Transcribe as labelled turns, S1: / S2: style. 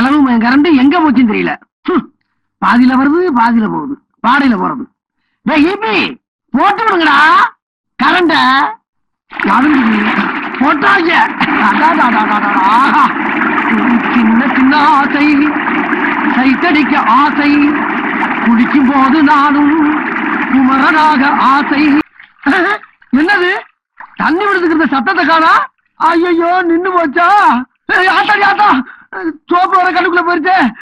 S1: அளவு கரண்ட் எங்க போச்சுன்னு தெரியல ஹம். பாதியில வருது பாதியில போகுது பாடையில போறது டேய் ஈபி போட்டு விடுங்கடா கரண்ட போட்டாங்க அடாடாடாடாடா. சின்ன சின்ன ஆசை சைத்தடிக்க ஆசை குடிக்கும் போது நானும் குமரனாக ஆசை என்னது தண்ணி விடுதுக்கிற சத்தத்தை காணா ஐயோ நின்னு போச்சா ஏய், ஆத்தாடி ஆத்தா சோப்பு வர கண்ணுக்குள்ள போயிருச்சே